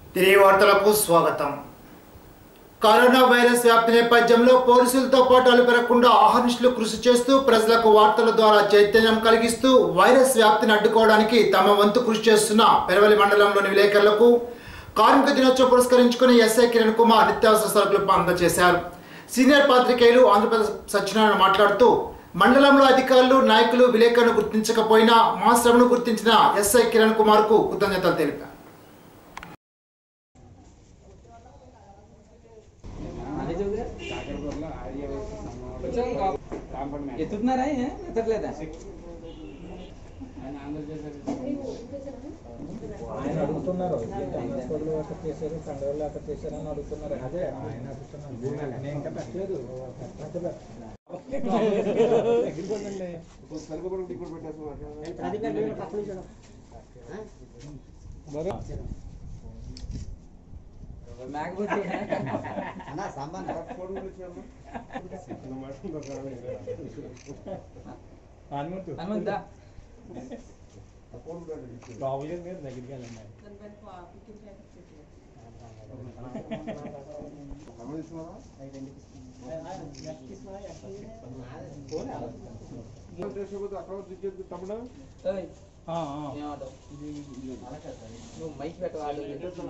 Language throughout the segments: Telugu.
తిరిగి వార్తలకు స్వాగతం కరోనా వైరస్ వ్యాప్తి నేపథ్యంలో పోలీసులతో పాటు అలుపెరగకుండా ఆహర్నిశలు కృషి చేస్తూ ప్రజలకు వార్తల ద్వారా చైతన్యం కలిగిస్తూ వైరస్ వ్యాప్తిని అడ్డుకోవడానికి తమ వంతు కృషి చేస్తున్న పెరవలి మండలంలోని విలేకరులకు కార్మిక దినోత్సవం పురస్కరించుకుని ఎస్ఐ కిరణ్ కుమార్ నిత్యావసర సరుకులు అందజేశారు సీనియర్ పాత్రికేయులు ఆంధ్రప్రదేశ్ సత్యనారాయణ మాట్లాడుతూ మండలంలో అధికారులు నాయకులు విలేకరులను గుర్తించకపోయినా మా శ్రమను గుర్తించిన ఎస్ఐ కిరణ్ కుమార్ కు కృతజ్ఞతలు తెలిపారు ఎత్తుతున్నారా ఎత్తట్లేదా ఆయన అడుగుతున్నారు ట్రాన్స్పోర్ట్లు అక్కడ చేశారు కండవాళ్ళు అక్కడ చేశారు అని అడుగుతున్నారు అదే ఆయన అడుగుతున్నారు నేను ఇంకా పెట్టలేదు పెట్టలేదు. ఎగిరిపోతుందండి. బరు. మేకపోతే హనుమంతు. హనుమంతా లోపలికి మీరు దగ్గరికి వెళ్ళండి ఓయ్, ఆ, ఆ. ఏమంటావ్? నువ్వు మైక్ పెట్టవాలి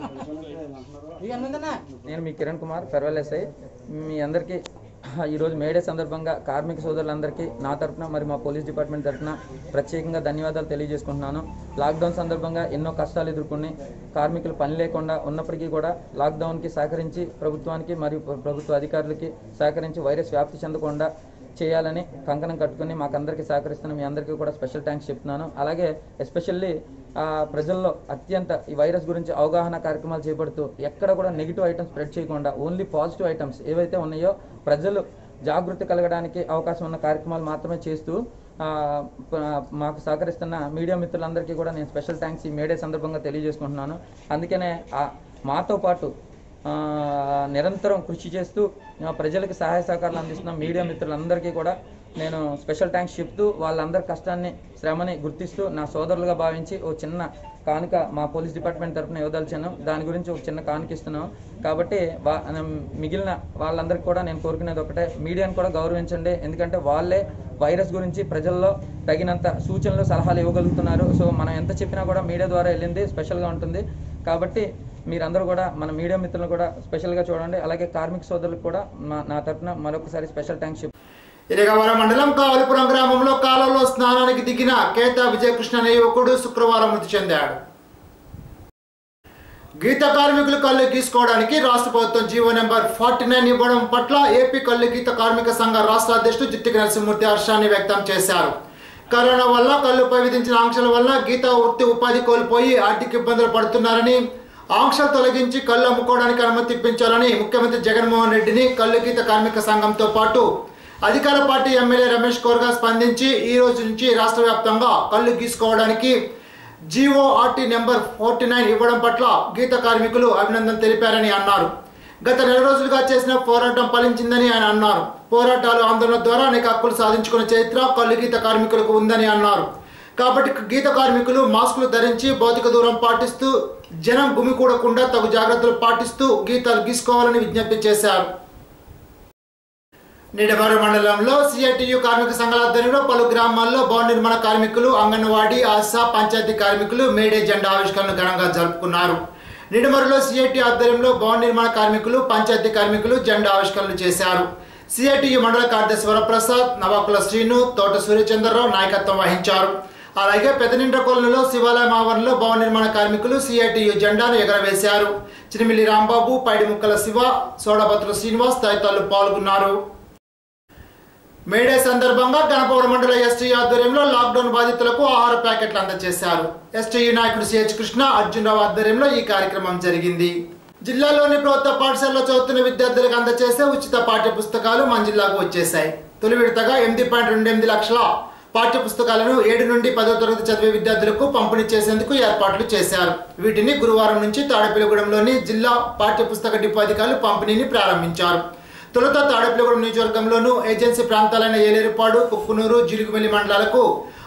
నేను మీ కిరణ్ కుమార్ ఫెర్వెల్ ఎస్ఐ మీ అందరికీ ఈరోజు మేడే సందర్భంగా కార్మిక సోదరులందరికీ నా తరపున మరి మా పోలీస్ డిపార్ట్మెంట్ తరపున ప్రత్యేకంగా ధన్యవాదాలు తెలియజేసుకుంటున్నాను లాక్డౌన్ సందర్భంగా ఎన్నో కష్టాలు ఎదుర్కొని కార్మికులు పని లేకుండా ఉన్నప్పటికీ కూడా లాక్డౌన్కి సహకరించి ప్రభుత్వానికి మరియు ప్ర- ప్రభుత్వ అధికారులకి సహకరించి వైరస్ వ్యాప్తి చెందకుండా చేయాలని కంకణం కట్టుకుని మాకందరికీ సహకరిస్తున్న మీ అందరికీ కూడా స్పెషల్ థ్యాంక్స్ చెప్తున్నాను అలాగే ఎస్పెషల్లీ ప్రజల్లో అత్యంత ఈ వైరస్ గురించి అవగాహన కార్యక్రమాలు చేపడుతూ ఎక్కడ కూడా నెగిటివ్ ఐటమ్స్ స్ప్రెడ్ చేయకుండా ఓన్లీ పాజిటివ్ ఐటమ్స్ ఏవైతే ఉన్నాయో ప్రజలు జాగృతి కలగడానికి అవకాశం ఉన్న కార్యక్రమాలు మాత్రమే చేస్తూ ఆ, ప- మాకు సహకరిస్తున్న మీడియా మిత్రులందరికీ కూడా నేను స్పెషల్ థ్యాంక్స్ ఈ మేడే సందర్భంగా తెలియజేసుకుంటున్నాను అందుకనే ఆ, మాతో పాటు ఆ, నిరంతరం కృషి చేస్తూ ఆ, ప్రజలకు సహాయ సహకారాలు అందిస్తున్న మీడియా మిత్రులందరికీ కూడా నేను స్పెషల్ థ్యాంక్స్ చెప్తూ వాళ్ళందరి కష్టాన్ని శ్రమని గుర్తిస్తూ నా సోదరులుగా భావించి ఓ చిన్న కానుక మా పోలీస్ డిపార్ట్మెంట్ తరఫున ఇవ్వదలిచాను దాని గురించి ఒక చిన్న కానుక ఇస్తున్నాం కాబట్టి వా- మిగిలిన వాళ్ళందరికీ కూడా నేను కోరుకునేది ఒకటే మీడియాని కూడా గౌరవించండి ఎందుకంటే వాళ్ళే వైరస్ గురించి ప్రజల్లో తగినంత సూచనలు సలహాలు ఇవ్వగలుగుతున్నారు సో మనం ఎంత చెప్పినా కూడా మీడియా ద్వారా వెళ్ళింది స్పెషల్గా ఉంటుంది కాబట్టి మీరందరూ కూడా మన మీడియా మిత్రులను కూడా స్పెషల్గా చూడండి అలాగే కార్మిక సోదరులకు కూడా మా- నా తరఫున మరొకసారి స్పెషల్ థ్యాంక్స్ చెప్ ఇరగవరం మండలం కావలిపురం గ్రామంలో కాలంలో స్నానానికి దిగిన కేత విజయకృష్ణ అనే యువకుడు శుక్రవారం మృతి చెందాడు గీత కార్మికులు కళ్ళు గీసుకోవడానికి రాష్ట్ర ప్రభుత్వం జీవో నెంబర్ ఫార్టీ నైన్ ఇవ్వడం పట్ల ఏపీ కళ్ళు గీత కార్మిక సంఘ రాష్ట్ర అధ్యక్షుడు జిట్టికి నరసింహమూర్తి హర్షాన్ని వ్యక్తం చేశారు కరోనా వల్ల కళ్ళుపై విధించిన ఆంక్షల వల్ల గీత వృత్తి ఉపాధి కోల్పోయి ఆర్థిక ఇబ్బందులు పడుతున్నారని ఆంక్షలు తొలగించి కళ్ళు అమ్ముకోవడానికి అనుమతి ఇప్పించాలని ముఖ్యమంత్రి జగన్మోహన్ రెడ్డిని కళ్ళు గీత కార్మిక సంఘంతో పాటు అధికార పార్టీ ఎమ్మెల్యే రమేష్ కోర్గా స్పందించి ఈ రోజు నుంచి రాష్ట్ర వ్యాప్తంగా కళ్ళు గీసుకోవడానికి జీఓఆర్టీ నెంబర్ ఫోర్టీ నైన్ ఇవ్వడం పట్ల గీత కార్మికులు అభినందన తెలిపారని అన్నారు గత నెల రోజులుగా చేసిన పోరాటం ఫలించిందని ఆయన అన్నారు పోరాటాలు ఆందోళన ద్వారా అనేక హక్కులు సాధించుకున్న చరిత్ర కళ్ళు గీత కార్మికులకు ఉందని అన్నారు కాబట్టి గీత కార్మికులు మాస్కులు ధరించి భౌతిక దూరం పాటిస్తూ జనం గుమికూడకుండా తగు జాగ్రత్తలు పాటిస్తూ గీతాలు గీసుకోవాలని విజ్ఞప్తి చేశారు నిడమరు మండలంలో సిఐటియు కార్మిక సంఘాల ఆధ్వర్యంలో పలు గ్రామాల్లో భవన నిర్మాణ కార్మికులు అంగన్వాడీ ఆశా పంచాయతీ కార్మికులు మేడే జెండా ఆవిష్కరణ ఘనంగా జరుపుకున్నారు నిడమరులో సిఐటి ఆధ్వర్యంలో భవన నిర్మాణ కార్మికులు పంచాయతీ కార్మికులు జెండా ఆవిష్కరణలు చేశారు సిఐటియు మండల కార్యదర్శి వరప్రసాద్ నవాకుల శ్రీను తోట సూర్యచంద్రరావు నాయకత్వం వహించారు అలాగే పెదనిండ్ర కొలంలో శివాలయం ఆవరణలో భవన నిర్మాణ కార్మికులు సిఐటియు జెండాను ఎగరవేశారు చిరిమిల్లి రాంబాబు పైడిముక్కల శివ సోడభద్ర శ్రీనివాస్ తదితరులు పాల్గొన్నారు మేడే సందర్భంగా గణపవరం మండల ఎస్టీ ఆధ్వర్యంలో లాక్డౌన్ బాధితులకు ఆహార ప్యాకెట్లు అందజేశారు ఎస్టీయూ నాయకుడు సిహెచ్ కృష్ణ అర్జునరావు ఆధ్వర్యంలో ఈ కార్యక్రమం జరిగింది జిల్లాలోని ప్రభుత్వ పాఠశాలలో చదువుతున్న విద్యార్థులకు అందజేసే ఉచిత పాఠ్య పుస్తకాలు మన జిల్లాకు వచ్చేశాయి తొలి విడతగా ఎనిమిది పాయింట్ రెండు ఎనిమిది లక్షల పాఠ్య పుస్తకాలను ఏడు నుండి పదో తరగతి చదివే విద్యార్థులకు పంపిణీ చేసేందుకు ఏర్పాట్లు చేశారు వీటిని గురువారం నుంచి తాడేపల్లిగూడెంలోని జిల్లా పాఠ్య పుస్తక డిపో అధికారులు పంపిణీని ప్రారంభించారు తొలుత తాడేపల్లిగూడెం నియోజకవర్గంలోనూ ఏజెన్సీ ప్రాంతాలైన ఏలేరుపాడు కుక్కునూరు జిలుగుమెల్లి మండలాలకు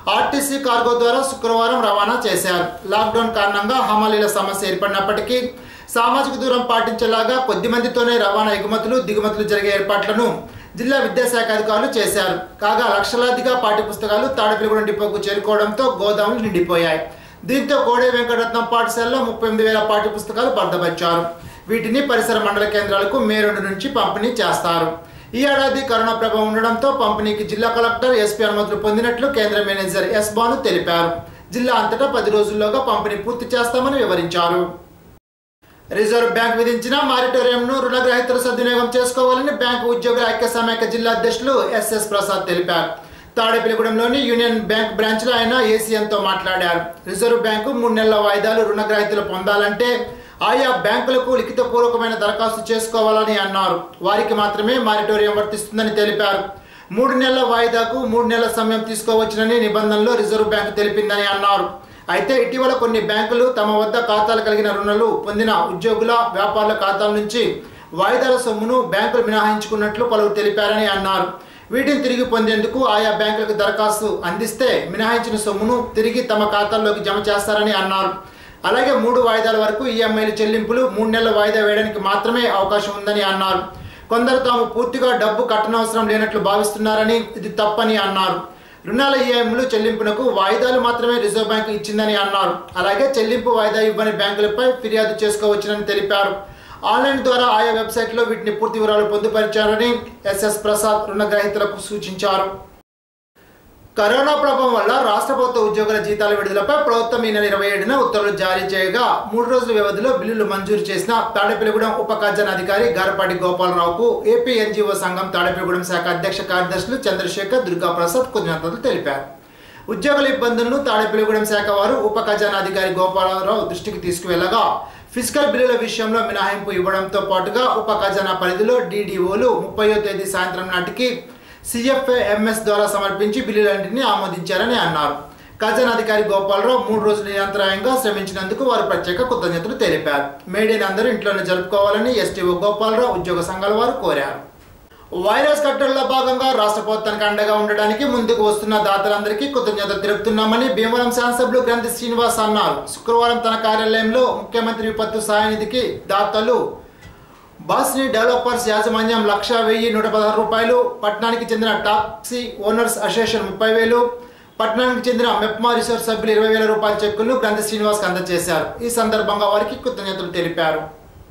ఆర్టీసీ కార్గో ద్వారా శుక్రవారం రవాణా చేశారు లాక్డౌన్ కారణంగా హమాలీల సమస్య ఏర్పడినప్పటికీ సామాజిక దూరం పాటించేలాగా కొద్ది మందితోనే రవాణా ఎగుమతులు దిగుమతులు జరిగే ఏర్పాట్లను జిల్లా విద్యాశాఖ అధికారులు చేశారు కాగా లక్షలాదిగా పాఠ్య పుస్తకాలు తాడపిల్లిగూడెం డిపోకు చేరుకోవడంతో గోదాములు నిండిపోయాయి దీంతో కోడే వెంకటరత్నం పాఠశాలలో ముప్పై ఎనిమిది వేల పాఠ్య పుస్తకాలు భద్రపరిచారు వీటిని పరిసర మండల కేంద్రాలకు మే రెండు నుంచి పంపిణీ చేస్తారు ఈ ఏడాది కరోనా ప్రభావం ఉండడంతో పంపిణీకి జిల్లా కలెక్టర్ ఎస్పీ అనుమతులు పొందినట్లు కేంద్ర మేనేజర్ ఎస్ బాను తెలిపారు జిల్లా అంతటా పది రోజుల్లోగా పంపిణీ పూర్తి చేస్తామని వివరించారు రిజర్వ్ బ్యాంక్ విధించిన మారిటోరియంను రుణగ్రహీతలు సద్వినియోగం చేసుకోవాలని బ్యాంకు ఉద్యోగుల ఐక్య సమైక్య జిల్లా అధ్యక్షులు ఎస్ఎస్ ప్రసాద్ తెలిపారు తాడేపల్లిగూడెంలోని యూనియన్ బ్యాంక్ బ్రాంచ్లో ఆయన ఏసీఎంతో మాట్లాడారు రిజర్వ్ బ్యాంకు మూడు నెలల వాయిదాలు రుణగ్రహీతలు పొందాలంటే ఆయా బ్యాంకులకు లిఖితపూర్వకమైన దరఖాస్తు చేసుకోవాలని అన్నారు వారికి మాత్రమే మారిటోరియం వర్తిస్తుందని తెలిపారు మూడు నెలల వాయిదాకు మూడు నెలల సమయం తీసుకోవచ్చునని నిబంధనలో రిజర్వ్ బ్యాంక్ తెలిపిందని అన్నారు అయితే ఇటీవల కొన్ని బ్యాంకులు తమ వద్ద ఖాతాలు కలిగిన రుణాలు పొందిన ఉద్యోగుల వ్యాపారుల ఖాతాల నుంచి వాయిదాల సొమ్మును బ్యాంకులు మినహాయించుకున్నట్లు పలువురు తెలిపారని అన్నారు వీటిని తిరిగి పొందేందుకు ఆయా బ్యాంకులకు దరఖాస్తు అందిస్తే మినహాయించిన సొమ్మును తిరిగి తమ ఖాతాల్లోకి జమ చేస్తారని అన్నారు అలాగే మూడు వాయిదాల వరకు ఈఎంఐల చెల్లింపులు మూడు నెలల వాయిదా వేయడానికి మాత్రమే అవకాశం ఉందని అన్నారు కొందరు తాము పూర్తిగా డబ్బు కట్టనవసరం లేనట్లు భావిస్తున్నారని ఇది తప్పని అన్నారు రుణాల ఈఎంలు చెల్లింపునకు వాయిదాలు మాత్రమే రిజర్వ్ బ్యాంక్ ఇచ్చిందని అన్నారు అలాగే చెల్లింపు వాయిదా ఇవ్వని బ్యాంకులపై ఫిర్యాదు చేసుకోవచ్చునని తెలిపారు ఆన్లైన్ ద్వారా ఆయా వెబ్సైట్లో వీటిని పూర్తి వివరాలు పొందుపరిచారని ఎస్ఎస్ ప్రసాద్ రుణగ్రహీతలకు సూచించారు కరోనా ప్రభావం వల్ల రాష్ట్ర ప్రభుత్వ ఉద్యోగుల జీతాల విడుదలపై ప్రభుత్వం ఈ నెల ఇరవై ఏడున ఉత్తర్వులు జారీ చేయగా మూడు రోజుల వ్యవధిలో బిల్లులు మంజూరు చేసిన తాడేపల్లిగూడెం ఉప ఖజానాధికారి గారపాటి గోపాలరావుకు ఏపీ ఎన్జీఓ సంఘం తాడేపల్లిగూడెం శాఖ అధ్యక్ష కార్యదర్శులు చంద్రశేఖర్ దుర్గాప్రసాద్ కృతజ్ఞతలు తెలిపారు ఉద్యోగుల ఇబ్బందులను తాడేపల్లిగూడెం శాఖ వారు ఉప ఖజానాధికారి గోపాలరావు దృష్టికి తీసుకువెళ్లగా ఫిజికల్ బిల్లుల విషయంలో మినహాయింపు ఇవ్వడంతో పాటుగా ఉప ఖజానా పరిధిలో డీడీఓలు ముప్పయో తేదీ సాయంత్రం నాటికి సిఎఫ్ఏ ఎంఎస్ ద్వారా సమర్పించి బిల్లులన్నింటినీ ఆమోదించారని అన్నారు ఖజానాధికారి గోపాలరావు మూడు రోజులు నిరంతరాయంగా శ్రమించినందుకు వారు ప్రత్యేక కృతజ్ఞతలు తెలిపారు మేడేని అందరూ ఇంట్లోనే జరుపుకోవాలని ఎస్టీఓ గోపాలరావు ఉద్యోగ సంఘాల వారు కోరారు వైరస్ కట్టడిలో భాగంగా రాష్ట్ర ప్రభుత్వానికి అండగా ఉండడానికి ముందుకు వస్తున్న దాతలందరికీ కృతజ్ఞతలు తెలుపుతున్నామని భీమవరం శాసనసభ్యులు గ్రంథి శ్రీనివాస్ అన్నారు శుక్రవారం తన కార్యాలయంలో ముఖ్యమంత్రి విపత్తు సహాయనిధికి దాతలు బాస్ని డెవలపర్స్ యాజమాన్యం లక్ష వెయ్యి నూట పదహారు రూపాయలు పట్టణానికి చెందిన టాక్సీ ఓనర్స్ అసోసియేషన్ ముప్పై వేలు పట్టణానికి చెందిన మెప్మా రిసోర్స్ సభ్యులు ఇరవై వేల రూపాయల చెక్కులను గ్రంథి శ్రీనివాస్కి అందజేశారు ఈ సందర్భంగా వారికి కృతజ్ఞతలు తెలిపారు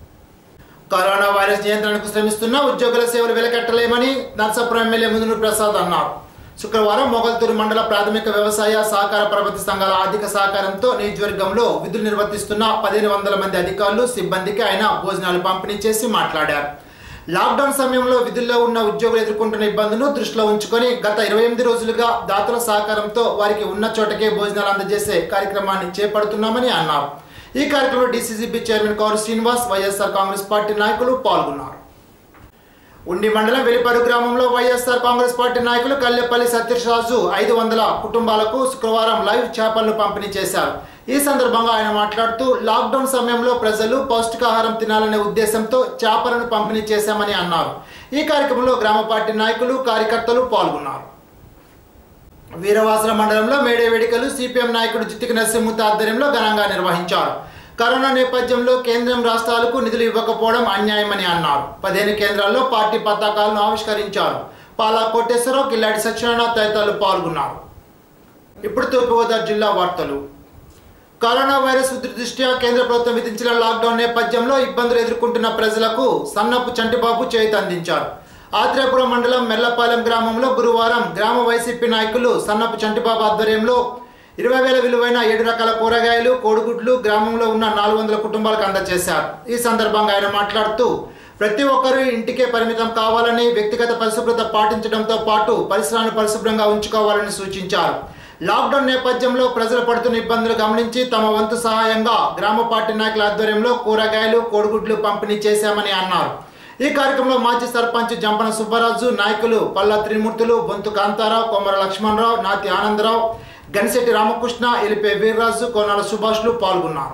కరోనా వైరస్ నియంత్రణకు శ్రమిస్తున్న ఉద్యోగుల సేవలు వెలకట్టలేమని నర్సాపురం ఎమ్మెల్యే ముందునూరు ప్రసాద్ అన్నారు శుక్రవారం మొగల్తూరు మండల ప్రాథమిక వ్యవసాయ సహకార ప్రభుత్వ సంఘాల ఆర్థిక సహకారంతో నియోజకవర్గంలో విధులు నిర్వర్తిస్తున్న పదిహేను వందల మంది అధికారులు సిబ్బందికి ఆయన భోజనాలు పంపిణీ చేసి మాట్లాడారు లాక్డౌన్ సమయంలో విధుల్లో ఉన్న ఉద్యోగులు ఎదుర్కొంటున్న ఇబ్బందులను దృష్టిలో ఉంచుకొని గత ఇరవై ఎనిమిది రోజులుగా దాతల సహకారంతో వారికి ఉన్న చోటకే భోజనాలు అందజేసే కార్యక్రమాన్ని చేపడుతున్నామని అన్నారు ఈ కార్యక్రమంలో DCCB chairman Kavuru Srinivas YSR Congress party నాయకులు పాల్గొన్నారు ఉండి మండలం వెలిపాడు గ్రామంలో వైఎస్ఆర్ కాంగ్రెస్ పార్టీ నాయకులు కల్లెపల్లి సత్యరాజు ఐదు వందల కుటుంబాలకు శుక్రవారం లైవ్ చేపలను పంపిణీ చేశారు ఈ సందర్భంగా ఆయన మాట్లాడుతూ లాక్డౌన్ సమయంలో ప్రజలు పౌష్టికాహారం తినాలనే ఉద్దేశంతో చేపలను పంపిణీ చేశామని అన్నారు ఈ కార్యక్రమంలో గ్రామ పార్టీ నాయకులు కార్యకర్తలు పాల్గొన్నారు వీరవాసల మండలంలో మేడే వేడుకలు సిపిఎం నాయకుడు జిత్తిక నరసింహుత ఆధ్వర్యంలో ఘనంగా నిర్వహించారు కరోనా నేపథ్యంలో కేంద్రం రాష్ట్రాలకు నిధులు ఇవ్వకపోవడం అన్యాయమని అన్నారు పదిహేను కేంద్రాల్లో పార్టీ పతాకాలను ఆవిష్కరించారు పాలా కోటేశ్వరరావు కిల్లాడి సత్యనారాయణ తదితరులు పాల్గొన్నారు ఇప్పుడు తూర్పుగోదావరి జిల్లా వార్తలు కరోనా వైరస్ ఉధృతి దృష్ట్యా కేంద్ర ప్రభుత్వం విధించిన లాక్డౌన్ నేపథ్యంలో ఇబ్బందులు ఎదుర్కొంటున్న ప్రజలకు సన్నపు చంటిబాబు చేయుత అందించారు ఆత్రేపురం మండలం మెల్లపాలెం గ్రామంలో గురువారం గ్రామ వైసీపీ నాయకులు సన్నపు చంటిబాబు ఆధ్వర్యంలో ఇరవై వేల విలువైన ఏడు రకాల కూరగాయలు కోడిగుడ్లు గ్రామంలో ఉన్న నాలుగు వందల కుటుంబాలకు అందజేశారు ఈ సందర్భంగా ఆయన మాట్లాడుతూ ప్రతి ఒక్కరూ ఇంటికే పరిమితం కావాలని వ్యక్తిగత పరిశుభ్రత పాటించడంతో పాటు పరిసరాలను పరిశుభ్రంగా ఉంచుకోవాలని సూచించారు లాక్డౌన్ నేపథ్యంలో ప్రజలు పడుతున్న ఇబ్బందులు గమనించి తమ వంతు సహాయంగా గ్రామ పార్టీ నాయకుల ఆధ్వర్యంలో కూరగాయలు కోడిగుడ్లు పంపిణీ చేశామని అన్నారు ఈ కార్యక్రమంలో మాజీ సర్పంచ్ జంపన సుబ్బరాజు నాయకులు పల్లా త్రిమూర్తులు బొంతు కాంతారావు కొమ్మర లక్ష్మణరావు నాతి ఆనందరావు గనిశెట్టి రామకృష్ణ ఎలిపే వీర్రాజు కోనాల సుభాష్లు పాల్గొన్నారు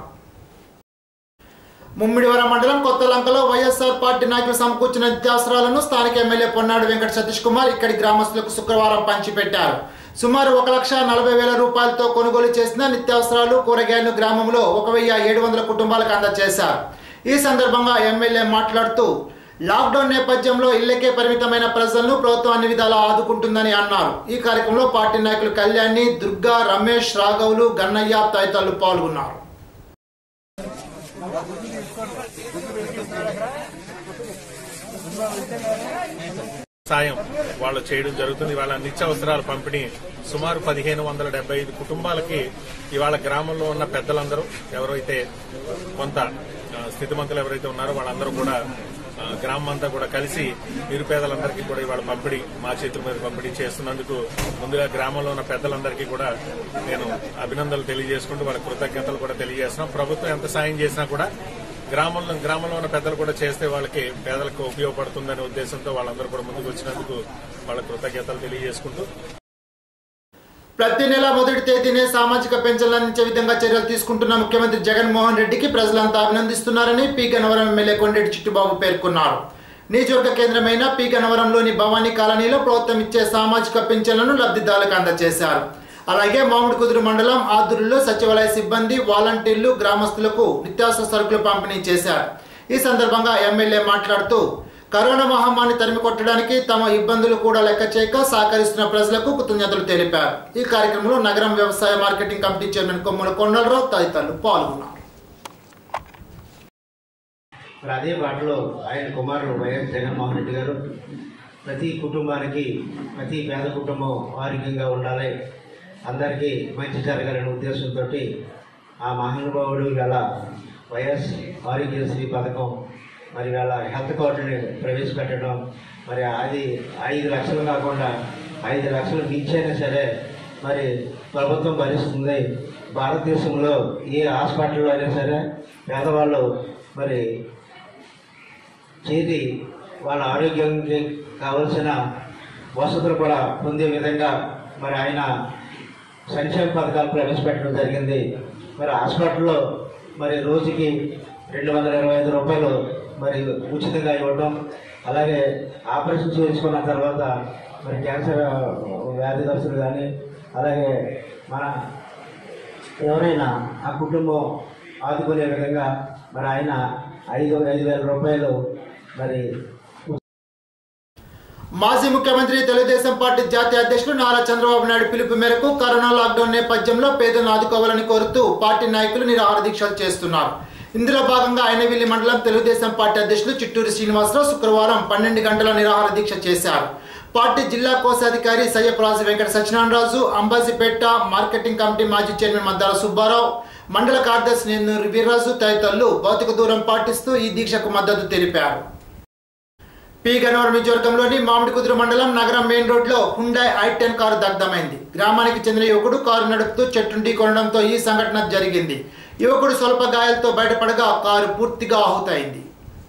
ముమ్మిడివరం మండలం కొత్త లంకలో వైఎస్ఆర్ పార్టీ నాయకులు సమకూర్చిన నిత్యావసరాలను స్థానిక ఎమ్మెల్యే పొన్నాడు వెంకట సతీష్ కుమార్ ఇక్కడి గ్రామస్తులకు శుక్రవారం పంచిపెట్టారు సుమారు ఒక లక్ష నలభై వేల రూపాయలతో కొనుగోలు చేసిన నిత్యావసరాలు కూరగాయలను గ్రామంలో ఒక వెయ్యి ఏడు వందల కుటుంబాలకు అందజేశారు ఈ సందర్భంగా ఎమ్మెల్యే మాట్లాడుతూ లాక్డౌన్ నేపథ్యంలో ఇళ్లకే పరిమితమైన ప్రజలను ప్రభుత్వం అన్ని విధాలా ఆదుకుంటుందని అన్నారు ఈ కార్యక్రమంలో పార్టీ నాయకులు కళ్యాణి దుర్గా రమేష్ రాఘవులు గన్నయ్య తదితరులు పాల్గొన్నారు సాయం వాళ్ళు చేయడం జరుగుతుంది ఇవాళ నిత్యావసరాల పంపిణీ సుమారు పదిహేను వందల డెబ్బై ఐదు కుటుంబాలకి ఇవాళ గ్రామంలో ఉన్న పెద్దలందరూ ఎవరైతే కొంత ఆ, స్థితిమంతులు ఎవరైతే ఉన్నారో వాళ్ళందరూ కూడా ఆ, గ్రామం అంతా కూడా కలిసి నిరుపేదలందరికీ కూడా ఇవాళ పంపిణీ మా చేతుల మీద పంపిణీ చేస్తున్నందుకు ముందుగా గ్రామంలో ఉన్న పెద్దలందరికీ కూడా నేను అభినందనలు తెలియజేసుకుంటూ వాళ్ళ కృతజ్ఞతలు కూడా తెలియజేస్తున్నాం ప్రభుత్వం ఎంత సాయం చేసినా కూడా గ్రామంలో గ్రామంలో ఉన్న పెద్దలు కూడా చేస్తే వాళ్ళకి పేదలకు ఉపయోగపడుతుందనే ఉద్దేశంతో వాళ్ళందరూ కూడా ముందుకు వచ్చినందుకు వాళ్ళ కృతజ్ఞతలు తెలియజేసుకుంటూ ప్రతి నెల మొదటి తేదీనే సామాజిక పెన్షన్లు అందించే విధంగా చర్యలు తీసుకుంటున్న ముఖ్యమంత్రి జగన్మోహన్ రెడ్డికి ప్రజలంతా అభినందిస్తున్నారని పి గన్నవరం ఎమ్మెల్యే కొండెడ్డి చిట్టుబాబు పేర్కొన్నారు నియోజకవర్గ కేంద్రమైన పి గన్నవరంలోని భవానీ కాలనీలో ప్రభుత్వం ఇచ్చే సామాజిక పెన్షన్లను లబ్ధిదారులకు అందజేశారు అలాగే మామిడి కుదురు మండలం ఆదురులో సచివాలయ సిబ్బంది వాలంటీర్లు గ్రామస్తులకు నిత్యావసర సరుకులు పంపిణీ చేశారు ఈ సందర్భంగా ఎమ్మెల్యే మాట్లాడుతూ కరోనా మహమ్మారిని తరిమి కొట్టడానికి తమ ఇబ్బందులు కూడా లెక్క చేయక సహకరిస్తున్న ప్రజలకు కృతజ్ఞతలు తెలిపారు ఈ కార్యక్రమంలో నగరం వ్యవసాయ మార్కెటింగ్ కమిటీ చైర్మన్ కొమ్మల కొండలరావు తదితరులు పాల్గొన్నారు మరి అదే బాటలో ఆయన కుమారుడు వైఎస్ జగన్మోహన్ రెడ్డి గారు ప్రతి కుటుంబానికి ప్రతి పేద కుటుంబం ఆరోగ్యంగా ఉండాలి అందరికీ మంచి జరగాలనే ఉద్దేశంతో ఆ మహానుభావుడు ఇవాళ వైఎస్ ఆరోగ్యశ్రీ పథకం మరి ఇవాళ హెల్త్ కార్డుని ప్రవేశపెట్టడం మరి అది ఐదు లక్షలు కాకుండా ఐదు లక్షలు మించైనా సరే మరి ప్రభుత్వం భరిస్తుంది భారతదేశంలో ఏ హాస్పిటల్లో అయినా సరే పేదవాళ్ళు మరి చేరి వాళ్ళ ఆరోగ్యానికి కావలసిన వసతులు కూడా పొందే విధంగా మరి ఆయన సంక్షేమ పథకాలు ప్రవేశపెట్టడం జరిగింది మరి హాస్పిటల్లో మరి రోజుకి రెండు వందల ఇరవై ఐదు రూపాయలు మరి ఉచితంగా ఇవ్వడం అలాగే ఆపరేషన్ చేసుకున్న తర్వాత మరి క్యాన్సర్ వ్యాధిగ్రస్తులు కానీ అలాగే మన ఎవరైనా ఆ కుటుంబం ఆదుకునే విధంగా మరి ఆయన ఐదు ఐదు వేల రూపాయలు మరి మాజీ ముఖ్యమంత్రి తెలుగుదేశం పార్టీ జాతీయ అధ్యక్షులు నారా చంద్రబాబు నాయుడు పిలుపు మేరకు కరోనా లాక్డౌన్ నేపథ్యంలో పేదలను ఆదుకోవాలని కోరుతూ పార్టీ నాయకులు నిరాహార దీక్షలు చేస్తున్నారు ఇందులో భాగంగా అయినవిల్లి మండలం తెలుగుదేశం పార్టీ అధ్యక్షులు చిట్టూరు శ్రీనివాసరావు శుక్రవారం పన్నెండు గంటల నిరాహార దీక్ష చేశారు పార్టీ జిల్లా కోశాధికారి సయ్యప్రాజు వెంకట సత్యనారాయణరాజు అంబాజీపేట మార్కెటింగ్ కమిటీ మాజీ చైర్మన్ మద్దాల సుబ్బారావు మండల కార్యదర్శి నెన్నూరి వీర్రాజు తదితరులు భౌతిక దూరం పాటిస్తూ ఈ దీక్షకు మద్దతు తెలిపారు పి గన్నవరం నియోజకవర్గంలోని మామిడి కుదురు మండలం నగరం మెయిన్ రోడ్లో హుండాయ్ ఐ టెన్ కారు దగ్ధమైంది గ్రామానికి చెందిన యువకుడు కారు నడుపుతూ చెట్టు ఢీకొనడంతో ఈ సంఘటన జరిగింది యువకుడు స్వల్ప గాయాలతో బయటపడగా కారు పూర్తిగా ఆహుతైంది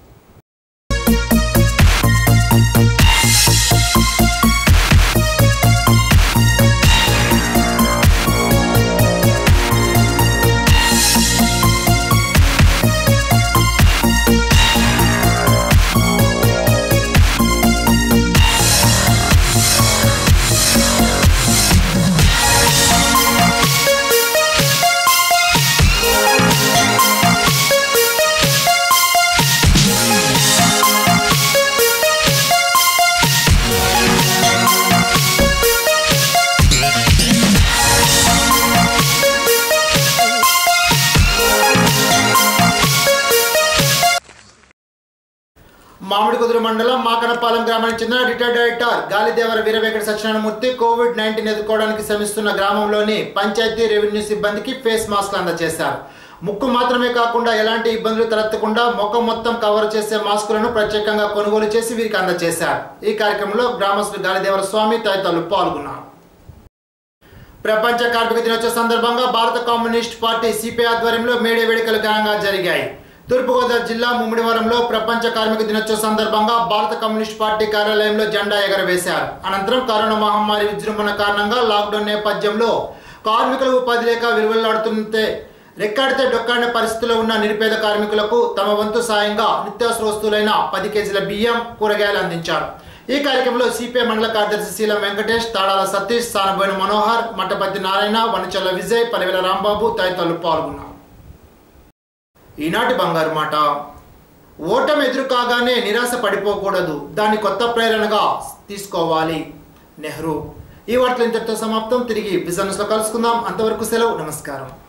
మామిడి కుదురు మండలం మాకనపాలెం గ్రామానికి చెందిన retired director Galidevara Veeravenkata Satyanarayanamurthy covid nineteen ఎదుర్కోవడానికి శ్రమిస్తున్న గ్రామంలోని పంచాయతీ రెవెన్యూ సిబ్బందికి ఫేస్ మాస్క్లు అందజేశారు ముక్కు మాత్రమే కాకుండా ఎలాంటి ఇబ్బందులు తలెత్తకుండా ముఖం మొత్తం కవర్ చేసే మాస్కులను ప్రత్యేకంగా కొనుగోలు చేసి వీరికి అందజేశారు ఈ కార్యక్రమంలో గ్రామస్తులు గాలిదేవర స్వామి తదితరులు పాల్గొన్నారు ప్రపంచ కార్మిక దినోత్సవ సందర్భంగా భారత కమ్యూనిస్ట్ పార్టీ సిపిఐ ఆధ్వర్యంలో మేడే వేడుకలు ఘనంగా జరిగాయి తూర్పుగోదావరి జిల్లా ముమ్మిడివరంలో ప్రపంచ కార్మిక దినోత్సవ సందర్భంగా భారత కమ్యూనిస్ట్ పార్టీ కార్యాలయంలో జెండా ఎగరవేశారు అనంతరం కరోనా మహమ్మారి విజృంభణ కారణంగా లాక్డౌన్ నేపథ్యంలో కార్మికులు ఉపాధి లేక విలువలాడుతుంటే రెక్కాడితే డొక్కాడిన పరిస్థితిలో ఉన్న నిరుపేద కార్మికులకు తమ వంతు సాయంగా నిత్యావసర వస్తువులైన పది కేజీల బియ్యం కూరగాయలు అందించారు ఈ కార్యక్రమంలో సిపిఐ మండల కార్యదర్శి శీలం వెంకటేష్ తాడాల సతీష్ సానబోయిన మనోహర్ మట్టపతి నారాయణ వనచల్ల విజయ్ పలివెల రాంబాబు తదితరులు పాల్గొన్నారు ఈనాటి బంగారు మాట ఓటమి ఎదురు కాగానే నిరాశ పడిపోకూడదు దాన్ని కొత్త ప్రేరణగా తీసుకోవాలి నెహ్రూ ఈ వార్తలు ఇంతటితో సమాప్తం తిరిగి బిజినెస్లో కలుసుకుందాం అంతవరకు సెలవు నమస్కారం